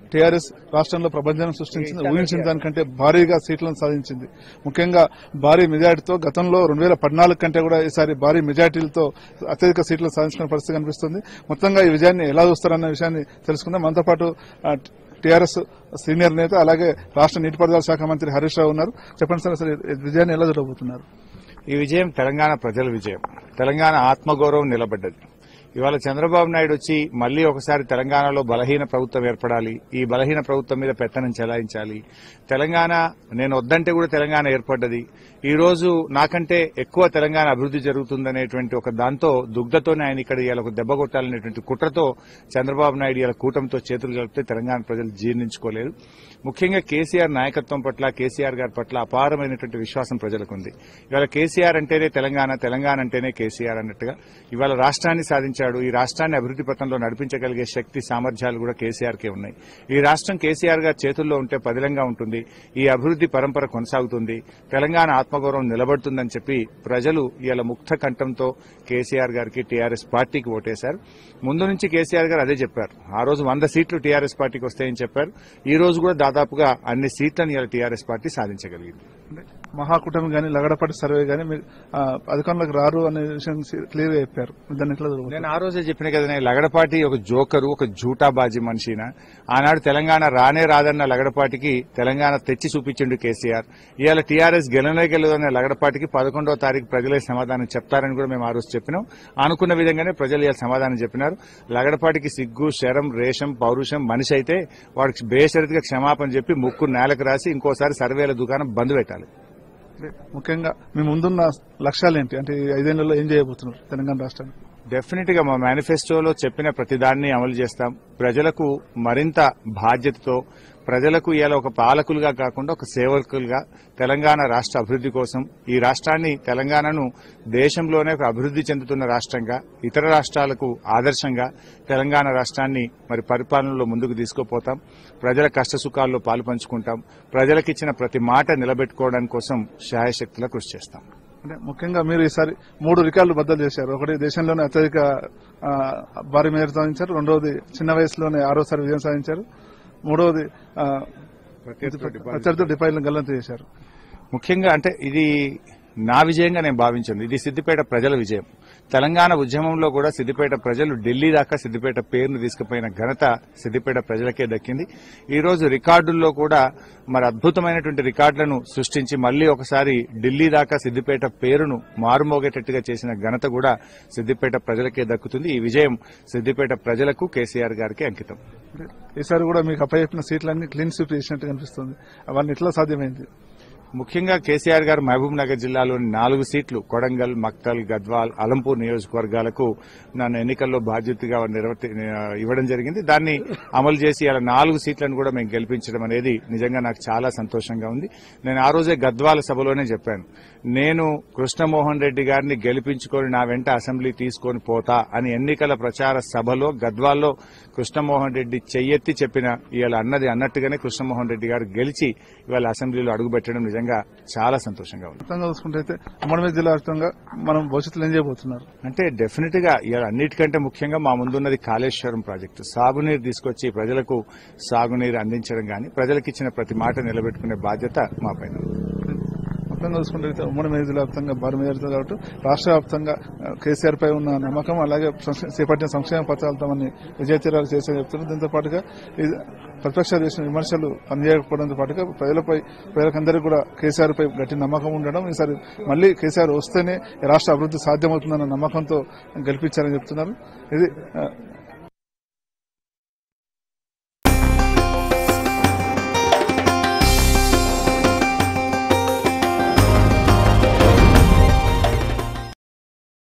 TRS రాష్ట్రంలో ప్రభంజనం సృష్టించింది ఊహించిన దానికంటే భారీగా సీట్లను సాధించింది ముఖ్యంగా భారీ మెజార్టీతో గతంలో రెండు వేల పద్నాలుగు కంటే కూడా ఈసారి భారీ మెజార్టీలతో అత్యధిక సీట్లు సాధించుకునే పరిస్థితి కనిపిస్తుంది మొత్తంగా ఈ విజయాన్ని ఎలా చూస్తారన్న విషయాన్ని తెలుసుకుందాం మనతో పాటు ఆ, టీఆర్ఎస్ సీనియర్ నేత అలాగే రాష్ట్ర నీటిపారుదల శాఖ మంత్రి హరీష్ రావు ఉన్నారు చెప్పండి సార్ అసలు ఈ విజయాన్ని ఎలా చూడబోతున్నారు ఈ విజయం తెలంగాణ ప్రజల విజయం తెలంగాణ ఆత్మగౌరవం నిలబడ్డది ఇవాళ చంద్రబాబు నాయుడు వచ్చి మళ్లీ ఒకసారి తెలంగాణలో బలహీన ప్రభుత్వం ఏర్పడాలి ఈ బలహీన ప్రభుత్వం మీద పెత్తనం చెలాయించాలి తెలంగాణ నేను వద్దంటే కూడా తెలంగాణ ఏర్పడ్డది ఈ రోజు నాకంటే ఎక్కువ తెలంగాణ అభివృద్ధి జరుగుతుందనేటువంటి ఒక దాంతో దుగ్ధతోనే ఆయన ఇక్కడ ఇవాళ ఒక దెబ్బ కొట్టాలనేటువంటి కుట్రతో చంద్రబాబు నాయుడు ఇవాళ కూటమితో చేతులు కలిపితే తెలంగాణ ప్రజలు జీర్ణించుకోలేరు ముఖ్యంగా కేసీఆర్ నాయకత్వం పట్ల కేసీఆర్ గారి పట్ల అపారమైనటువంటి విశ్వాసం ప్రజలకు ఉంది ఇవాళ కేసీఆర్ అంటేనే తెలంగాణ తెలంగాణ అంటేనే కేసీఆర్ అన్నట్టుగా ఇవాళ రాష్ట్రాన్ని సాధించాడు ఈ రాష్ట్రాన్ని అభివృద్ధి పథంలో నడిపించగలిగే శక్తి సామర్థ్యాలు కూడా కేసీఆర్ కే ఉన్నాయి ఈ రాష్ట్రం కేసీఆర్ గారి చేతుల్లో ఉంటే పదిలంగా ఉంటుంది ఈ అభివృద్ధి పరంపర కొనసాగుతుంది తెలంగాణ ఆత్మగౌరవం నిలబడుతుందని చెప్పి ప్రజలు ఇవాళ ముక్త కంఠంతో కేసీఆర్ గారికి టీఆర్ఎస్ పార్టీకి ఓటేశారు ముందు నుంచి కేసీఆర్ గారు అదే చెప్పారు ఆ రోజు వంద సీట్లు టీఆర్ఎస్ పార్టీకి వస్తాయని చెప్పారు ఈ రోజు కూడా దాదాపుగా అన్ని సీట్లను ఇవాళ టీఆర్ఎస్ పార్టీ సాధించగలిగింది అంటే మహాకూటమి కానీ లగడపాటి సర్వే కానీ మీరు ఆ, అధికారంలోకి రారు అనే విషయం క్లియర్ గా చెప్పారు దాన్ని ఎట్లా చూడబోతున్నారు? నేను ఆ రోజే చెప్పిన కదా నేను లగడపాటి ఒక జోకరు ఒక జూటాబాజీ మనిషిన ఆనాడు తెలంగాణ రానే రాదన్న లగడపాటికి తెలంగాణ తెచ్చి చూపించిండు కేసీఆర్ ఇవాళ టీఆర్ఎస్ గెలనే గెలదన్న లగడపాటికి పదకొండవ తారీఖు ప్రజలే సమాధానం చెప్తారని కూడా మేము ఆ రోజు చెప్పినాం అనుకున్న విధంగానే ప్రజలు ఇవాళ సమాధానం చెప్పినారు లగడపాటికి సిగ్గు శరం రేషం పౌరుషం మనిషి అయితే వాడికి బేషరతిగా క్షమాపణ చెప్పి ముక్కు నేలకు రాసి ఇంకోసారి సర్వేల దుకాణం బంద్ పెట్టాలి అంటే ముఖ్యంగా మీ ముందున్న లక్ష్యాలు ఏంటి అంటే ఈ ఐదేళ్లలో ఏం చేయబోతున్నారు తెలంగాణ రాష్ట్రాన్ని డెఫినెట్ గా మా మేనిఫెస్టోలో చెప్పిన ప్రతిదాన్ని అమలు చేస్తాం ప్రజలకు మరింత బాధ్యతతో ప్రజలకు ఇలా ఒక పాలకులుగా కాకుండా ఒక సేవకులుగా తెలంగాణ రాష్ట్ర అభివృద్ధి కోసం ఈ రాష్ట్రాన్ని తెలంగాణను దేశంలోనే ఒక అభివృద్ధి చెందుతున్న రాష్ట్రంగా ఇతర రాష్ట్రాలకు ఆదర్శంగా తెలంగాణ రాష్ట్రాన్ని మరి పరిపాలనలో ముందుకు తీసుకుపోతాం ప్రజల కష్ట సుఖాల్లో పాలు పంచుకుంటాం ప్రజలకిచ్చిన ప్రతి మాట నిలబెట్టుకోవడానికి కోసం శాయశక్తుల కృషి చేస్తాం అంటే ముఖ్యంగా మీరు ఈసారి మూడు రికార్డులు బద్దలు చేశారు ఒకటి దేశంలోనే అత్యధిక ఆ, భారీ మేర సాధించారు రెండవది చిన్న వయసులోనే ఆరోసారి విజయం సాధించారు మూడవది ఆ, ప్రత్యర్థి డిపాయిలను గల్లంతు చేశారు ముఖ్యంగా అంటే ఇది నా విజయంగా నేను భావించాను ఇది సిద్దిపేట ప్రజల విజయం తెలంగాణ ఉద్యమంలో కూడా సిద్దిపేట ప్రజలు ఢిల్లీ దాకా సిద్దిపేట పేరును తీసుకుపోయిన ఘనత సిద్దిపేట ప్రజలకే దక్కింది ఈ రోజు రికార్డుల్లో కూడా మరి అద్భుతమైనటువంటి రికార్డులను సృష్టించి మళ్లీ ఒకసారి ఢిల్లీ దాకా సిద్దిపేట పేరును మారుమోగేటట్టుగా చేసిన ఘనత కూడా సిద్దిపేట ప్రజలకే దక్కుతుంది ఈ విజయం సిద్దిపేట ప్రజలకు కేసీఆర్ గారికి అంకితం అంటే ఈసారి కూడా మీకు అప్పచెప్పిన సీట్లన్నీ క్లీన్ స్వీప్ చేసినట్టు కనిపిస్తుంది అవన్నీ ఎట్లా సాధ్యమైంది ముఖ్యంగా కేసీఆర్ గారు మహబూబ్ నగర్ జిల్లాలోని నాలుగు సీట్లు కొడంగల్ మక్తల్ గద్వాల్ అలంపూర్ నియోజకవర్గాలకు నన్ను ఎన్నికల్లో బాధ్యతగా నిర్వర్తి ఇవ్వడం జరిగింది దాన్ని అమలు చేసి అలా నాలుగు సీట్లను కూడా మేము గెలిపించడం అనేది నిజంగా నాకు చాలా సంతోషంగా ఉంది నేను ఆ రోజే గద్వాల సభలోనే చెప్పాను నేను కృష్ణమోహన్ రెడ్డి గారిని గెలిపించుకొని నా వెంట అసెంబ్లీ తీసుకొని పోతా అని ఎన్నికల ప్రచార సభలో గద్వాల్లో కృష్ణమోహన్ రెడ్డి చెయ్యెత్తి చెప్పిన ఇవాళ అన్నది అన్నట్టుగానే కృష్ణమోహన్ రెడ్డి గారు గెలిచి ఇవాళ అసెంబ్లీలో అడుగుపెట్టడం నిజంగా చాలా సంతోషంగా ఉంది మొత్తంగా చూసుకుంటే అయితే ఉమ్మడి మీద జిల్లా వ్యాప్తంగా మనం భవిష్యత్తులో ఏం చేయబోతున్నారు అంటే డెఫినెట్ గా ఇవాళ అన్నిటికంటే ముఖ్యంగా మా ముందున్నది కాళేశ్వరం ప్రాజెక్టు సాగునీరు తీసుకొచ్చి ప్రజలకు సాగునీరు అందించడం గాని ప్రజలకు ఇచ్చిన ప్రతి మాట నిలబెట్టుకునే బాధ్యత మా పైన ఉంది. మొత్తంగా చూసుకుంటే అయితే ఉమ్మడి మీద జిల్లా వ్యాప్తంగా భారీ మేరతో కాబట్టి రాష్ట్ర వ్యాప్తంగా ఆ, కేసీఆర్ పై ఉన్న నమ్మకం అలాగే సంక్ష- చేపట్టిన సంక్షేమ పథకాలు తమని విజయ తీరాలు చేసే చెప్తున్నారు దీంతో పాటుగా ఇది ప్రతిపక్షాలు చేసిన విమర్శలు పనిచేయకపోవడంతో పాటుగా ప్రజలపై ప్రజలకందరికీ కూడా కేసీఆర్ పై గట్టి నమ్మకం ఉండడం ఈసారి మళ్ళీ కేసీఆర్ వస్తేనే ఈ రాష్ట్ర అభివృద్ధి సాధ్యమవుతుందన్న నమ్మకంతో గెలిపించారని చెప్తున్నారు ఇది ఆ,